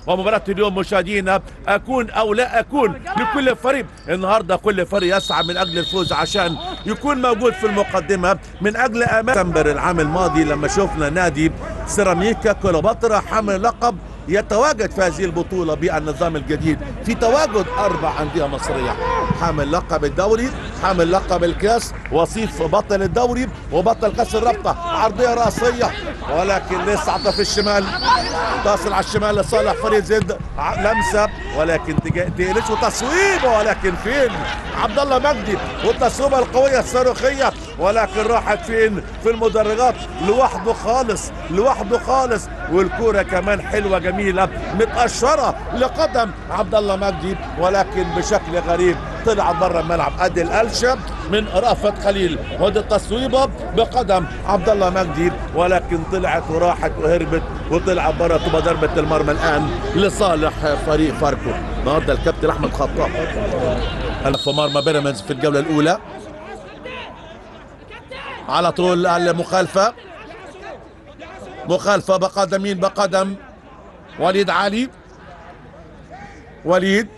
ومباراة اليوم مشاهدينا أكون أو لا أكون لكل فريق النهاردة كل فريق يسعى من أجل الفوز عشان يكون موجود في المقدمة من أجل أمان سبتمبر العام الماضي لما شفنا نادي سيراميكا كليوباترا حامل لقب يتواجد في هذه البطولة بالنظام الجديد في تواجد أربع أندية مصرية حامل لقب الدوري حامل لقب الكاس وصيف بطل الدوري وبطل كاس الرابطة عرضية رأسية ولكن لسه عطى في الشمال تصل على الشمال لصالح فريد زد ع- لمسة ولكن تجا- تقلش وتصويبه ولكن فين عبد الله مجدي والتصويبة القوية الصاروخية ولكن راحت فين في المدرجات لوحده خالص لوحده خالص والكرة كمان حلوة جميلة متقشرة لقدم عبد الله مجدي ولكن بشكل غريب طلع بره الملعب ادي القلشه من رأفت خليل ودي التصويبه بقدم عبد الله مجدي ولكن طلعت وراحت وهربت وطلعت بره تبقى ضربه المرمى الان لصالح فريق فاركو النهارده الكابتن احمد خطاب في مرمى بيراميدز في الجوله الاولى على طول المخالفه مخالفه بقدم مين بقدم وليد علي وليد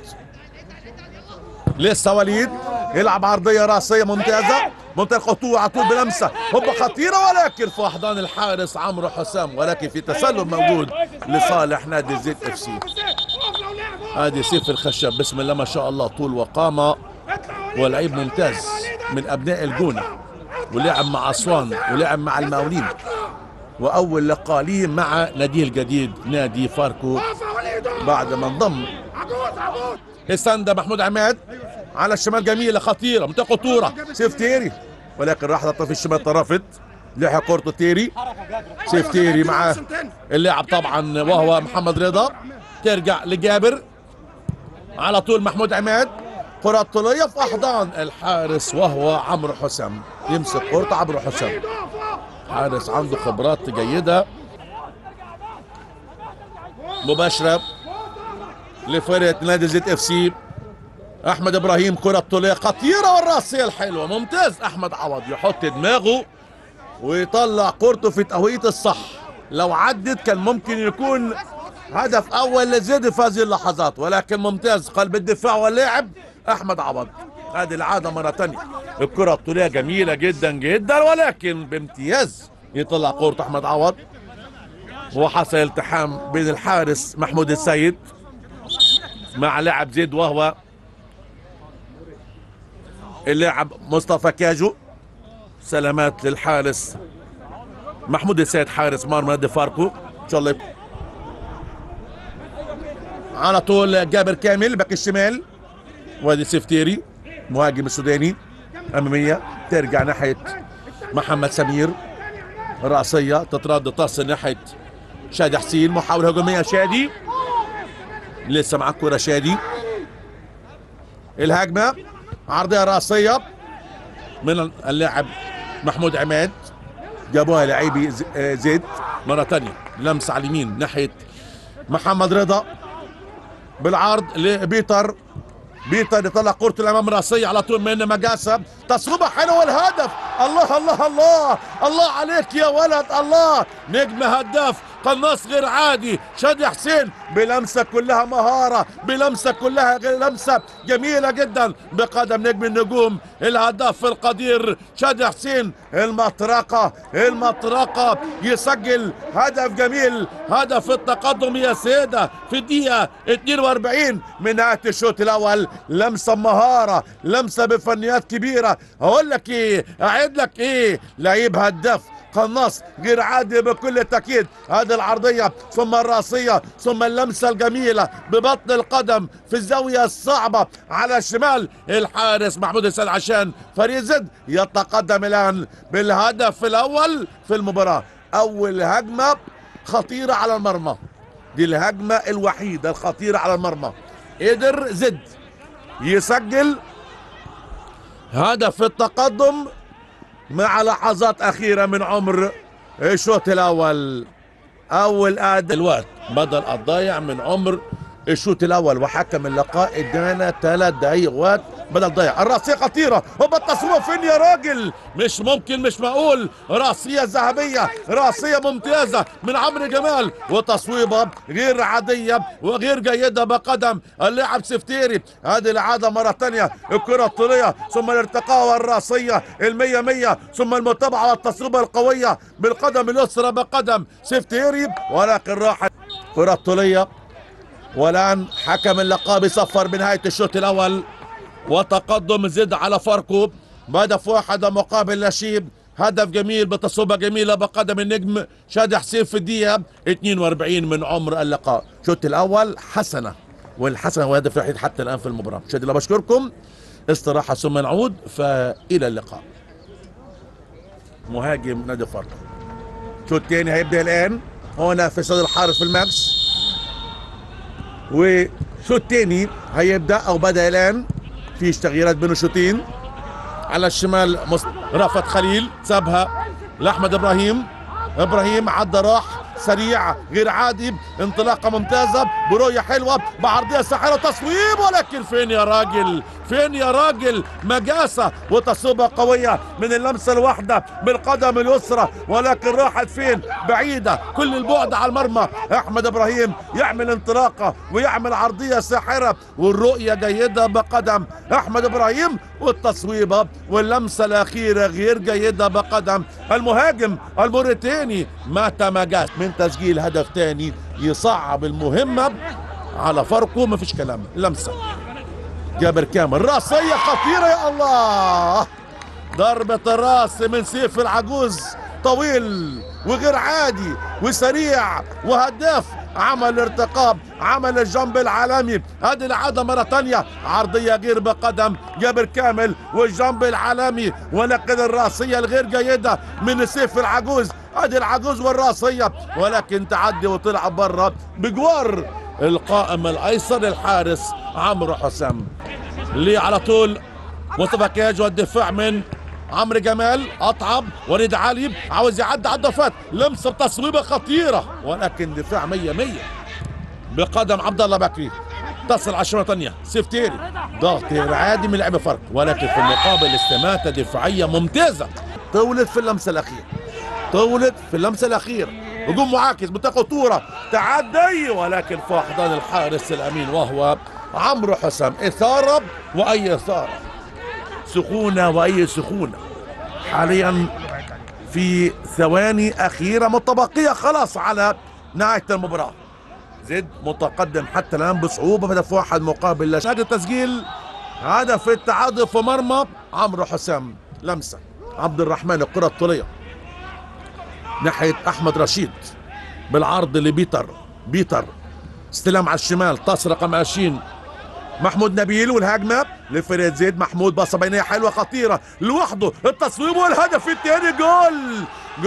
لسه وليد يلعب عرضيه راسيه ممتازه ممتاز خطوه على طول بلمسه هوبا خطيره ولكن في احضان الحارس عمرو حسام ولكن في تسلل موجود لصالح نادي زيت اف سي ادي سيف الخشب بسم الله ما شاء الله طول وقامه ولعيب ممتاز من ابناء الجونه ولعب مع اسوان ولعب مع المقاولين واول لقاء ليه مع ناديه الجديد نادي فاركو بعد ما انضم السنده محمود عماد على الشمال جميله خطيره منطقه خطوره سيف تيري ولكن راح لطف الشمال طرفت لحق كورته تيري سيف تيري معاه اللاعب طبعا وهو محمد رضا ترجع لجابر على طول محمود عماد كرة طولية في أحضان الحارس وهو عمرو حسام يمسك كرة عمرو حسام حارس عنده خبرات جيدة مباشرة لفرقة نادي زيت اف سي احمد ابراهيم كرة طولية خطيرة والراسية الحلوة ممتاز احمد عوض يحط دماغه ويطلع كورته في توقيت الصح لو عدت كان ممكن يكون هدف اول لزيد في هذه اللحظات ولكن ممتاز قلب الدفاع واللاعب احمد عوض هذه العادة مرة تانية الكرة الطولية جميلة جدا جدا ولكن بامتياز يطلع كورة احمد عوض وحصل التحام بين الحارس محمود السيد مع لاعب زيد وهو اللاعب مصطفى كاجو سلامات للحارس محمود السيد حارس مرمى نادي فاركو ان شاء الله يكون. على طول جابر كامل باك الشمال وادي سفتيري مهاجم السوداني اماميه ترجع ناحيه محمد سمير راسيه تترد تصل ناحيه شادي حسين محاوله هجوميه شادي لسه معاه كرة شادي الهجمة عرضية راسية من اللاعب محمود عماد جابوها لعيبي ز- آه زيد مرة تانية لمسة على اليمين ناحية محمد رضا بالعرض لبيتر بيتر يطلع كرة الامام راسية على طول من مجاسة تصويبة حلوة والهدف الله الله الله الله عليك يا ولد الله نجم هداف قناص غير عادي شادي حسين بلمسة كلها مهارة بلمسة كلها غير لمسة جميلة جدا بقدم نجم النجوم الهداف القدير شادي حسين المطرقة المطرقة يسجل هدف جميل هدف التقدم يا سيدة في الدقيقة 42 من نهاية الشوط الأول لمسة مهارة لمسة بفنيات كبيرة هقول لك ايه اعيد لك ايه لعيب هداف قناص غير عادي بكل تأكيد هذه العرضية ثم الراسية ثم اللمسة الجميلة ببطن القدم في الزاوية الصعبة على الشمال الحارس محمود السيد عشان فريق زد يتقدم الآن بالهدف الأول في المباراة أول هجمة خطيرة على المرمى دي الهجمة الوحيدة الخطيرة على المرمى قدر زد يسجل هدف التقدم مع لحظات أخيرة من عمر الشوط الأول أول أد الوقت بدل الضايع من عمر الشوط الأول وحكم اللقاء ادانا ثلاث دقايق وقت بدل ضيع الراسيه خطيره وبالتصويب فين يا راجل مش ممكن مش معقول راسيه ذهبيه راسيه ممتازه من عمرو جمال وتصويبه غير عاديه وغير جيده بقدم اللاعب سفتيري هذه العاده مره ثانيه الكره الطوليه ثم الارتقاء والراسيه المية مية ثم المتابعه والتصويبه القويه بالقدم اليسرى بقدم سفتيري ولكن راحت كره طوليه والان حكم اللقاء بيصفر بنهايه الشوط الاول وتقدم زد على فاركو بهدف واحد مقابل لشيب هدف جميل بتصوبة جميلة بقدم النجم شادي حسين في الدقيقة 42 من عمر اللقاء الشوط الأول حسنة والحسنة وهدف وحيد حتى الآن في المباراة شادي الله بشكركم استراحة ثم نعود فإلى اللقاء مهاجم نادي فاركو الشوط الثاني هيبدأ الآن هنا في صدر الحارس في الماكس وشوط تاني هيبدا او بدا الان فيش تغييرات بين الشوطين على الشمال مص... رافت خليل سابها لاحمد ابراهيم ابراهيم عدى راح سريع غير عادي انطلاقه ممتازه برؤيه حلوه بعرضيه ساحره تصويب ولكن فين يا راجل فين يا راجل مجاسة وتصوبة قوية من اللمسة الواحدة بالقدم اليسرى ولكن راحت فين بعيدة كل البعد على المرمى أحمد إبراهيم يعمل انطلاقة ويعمل عرضية ساحرة والرؤية جيدة بقدم أحمد إبراهيم والتصويبة واللمسة الأخيرة غير جيدة بقدم المهاجم الموريتاني ماتا مجاس من تسجيل هدف تاني يصعب المهمة على فرقه ما فيش كلام لمسة جابر كامل راسية خطيرة يا الله ضربة الراس من سيف العجوز طويل وغير عادي وسريع وهداف عمل ارتقاب عمل الجنب العالمي هذه العادة مرة تانية عرضية غير بقدم جابر كامل والجنب العالمي ولكن الراسية الغير جيدة من سيف العجوز هذه العجوز والراسية ولكن تعدي وطلع برا بجوار القائم الايسر الحارس عمرو حسام اللي على طول مصطفى كاج والدفاع من عمرو جمال اطعم وليد علي عاوز يعدي عدى فات لمسه بتصويبه خطيره ولكن دفاع 100 100 بقدم عبد الله بكري تصل عشرة ثانية سيفتيري ضغط غير عادي من لعب فرق ولكن في المقابل استماتة دفاعية ممتازة طولت في اللمسة الأخيرة طولت في اللمسة الأخيرة هجوم معاكس بتاخد طورة تعدي ولكن في أحضان الحارس الأمين وهو عمرو حسام إثارة وأي إثارة سخونة وأي سخونة حاليا في ثواني أخيرة متبقية خلاص على نهاية المباراة زد متقدم حتى الآن بصعوبة هدف واحد مقابل لا شهادة تسجيل هدف التعادل في مرمى عمرو حسام لمسة عبد الرحمن الكرة الطولية ناحية أحمد رشيد بالعرض لبيتر بيتر استلام على الشمال طاس رقم 20 محمود نبيل والهجمه لفريد زيد محمود باصه بينيه حلوه خطيره لوحده التصويب والهدف الثاني جول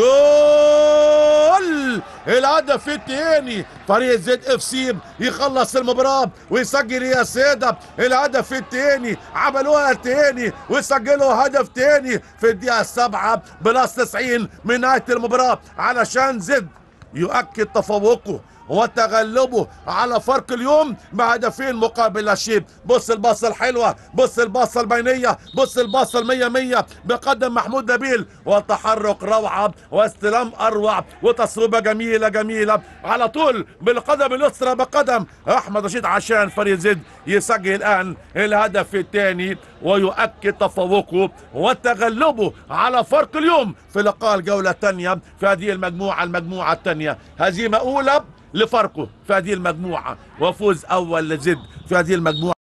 جول الهدف الثاني فريق زيد اف سي يخلص المباراه ويسجل يا ساده الهدف الثاني عملوها تاني وسجلوا هدف تاني في الدقيقه السابعه بلس 90 من نهايه المباراه علشان زد يؤكد تفوقه وتغلبه على فرق اليوم بهدفين مقابل لا شيء بص الباصة الحلوة بص الباصة البينية بص الباصة المية مية بقدم محمود نبيل وتحرك روعة واستلام أروع وتصويبة جميلة جميلة على طول بالقدم اليسرى بقدم أحمد رشيد عشان فريق زد يسجل الآن الهدف الثاني ويؤكد تفوقه وتغلبه على فرق اليوم في لقاء الجولة الثانية في هذه المجموعة المجموعة الثانية هزيمة أولى لفرقه في هذه المجموعة وفوز أول لزد في هذه المجموعة